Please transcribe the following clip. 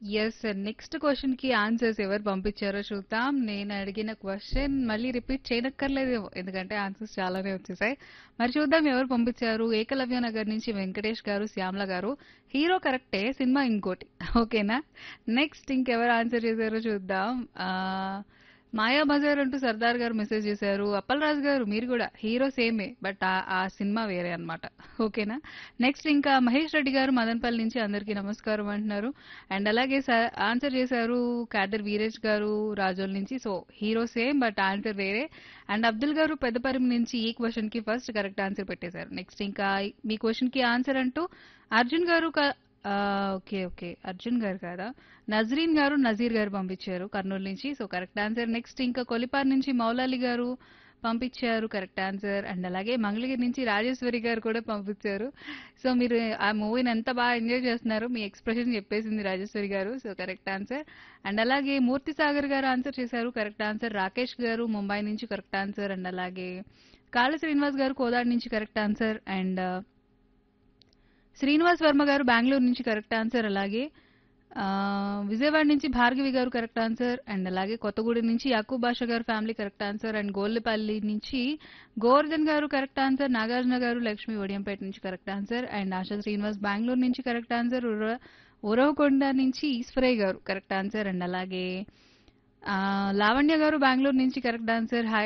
Yes. Next క్వెషన్‌కి answers ఎవరు పంపించారో చూద్దాం. నేను అడిగిన క్వెషన్ మళ్ళీ రిపీట్ చేయనక్కర్లేదేమో. ఎందుకంటే ఆన్సర్స్ చాలానే వచ్చేసాయి. మరి చూద్దాం ఎవరు పంపించారు. ఏకలవ్య నగర్ నుంచి వెంకటేష్ గారు, శ్యామల గారు. హీరో కరెక్టే. సినిమా ఇంకోటి. ఓకేనా? నెక్స్ట్ ఇంకెవరు ఆన్సర్ చేశారో చూద్దాం. ఆహ్, మాయా బజార్ అంటూ సర్దార్ గారు మెసేజ్ చేశారు. అప్పలరాజు గారు మీరు కూడా హీరో సేమే. బట్ ఆ ఆ సినిమా వేరే అన్నమాట. ఓకేనా? నెక్స్ట్ ఇంకా మహేష్ రెడ్డి గారు మదనపల్లి నుంచి అందరికీ నమస్కారం అంటున్నారు. అండ్ అలాగే స ఆన్సర్ చేశారు క్యాడర్ వీరేష్ గారు రాజోల్ నుంచి. So hero same but answer వేరే. అండ్ అబ్దుల్ గారు పెద్దపరిమి నుంచి ఈ క్వెషన్‌కి ఫస్ట్ కరెక్ట్ ఆన్సర్ పెట్టేశారు. నెక్స్ట్ ఇంకా మీ క్వెషన్‌కి ఆన్సర్ అంటూ అర్జున్ గారు క ఆహ్, ఓకే. ఓకే. అర్జున్ గారు కాదా? నజరీన్ గారు, నజీర్ గారు పంపించారు కర్నూలు నుంచి. So correct answer. నెక్స్ట్ ఇంకా కొలిపార్ నుంచి మౌలాలి గారు పంపించారు కరెక్ట్ ఆన్సర్. అండ్ అలాగే మంగళగిరి నుంచి రాజేశ్వరి గారు కూడా పంపించారు. సో మీరు ఆ మూవీని ఎంత బాగా ఎంజాయ్ చేస్తున్నారో మీ ఎక్స్‌ప్రెషన్ చెప్పేసింది రాజేశ్వరి గారు. So correct answer. అండ్ అలాగే మూర్తి సాగర్ గారు ఆన్సర్ చేశారు కరెక్ట్ ఆన్సర్. రాకేష్ గారు ముంబై నుంచి కరెక్ట్ ఆన్సర్. అండ్ అలాగే కాళ్ళ శ్రీనివాస్ గారు కోదాడ నుంచి correct answer. And Srinivas Varma గారు బెంగుళూరు నుంచి కరెక్ట్ ఆన్సర్. అలాగే ఆహ్, విజయవాడ నుంచి భార్గవి గారు కరెక్ట్ ఆన్సర్. అండ్ అలాగే కొత్తగూడెం నుంచి యాకూబ్ బాషా గారు family correct answer. And Gollipalli నుంచి గోవర్ధన్ గారు కరెక్ట్ ఆన్సర్. నాగార్జున గారు లక్ష్మి ఒడియంపేట నుంచి correct answer. And Asha Srinivas Bengaluru నుంచి కరెక్ట్ ఆన్సర్. ఉర ఉరవకొండ నుంచి ఈశ్వరయ్య గారు కరెక్ట్ ఆన్సర్. అండ్ అలాగే ఆహ్, లావణ్య గారు బెంగుళూరు నుంచి కరెక్ట్ ఆన్సర్. హాయ్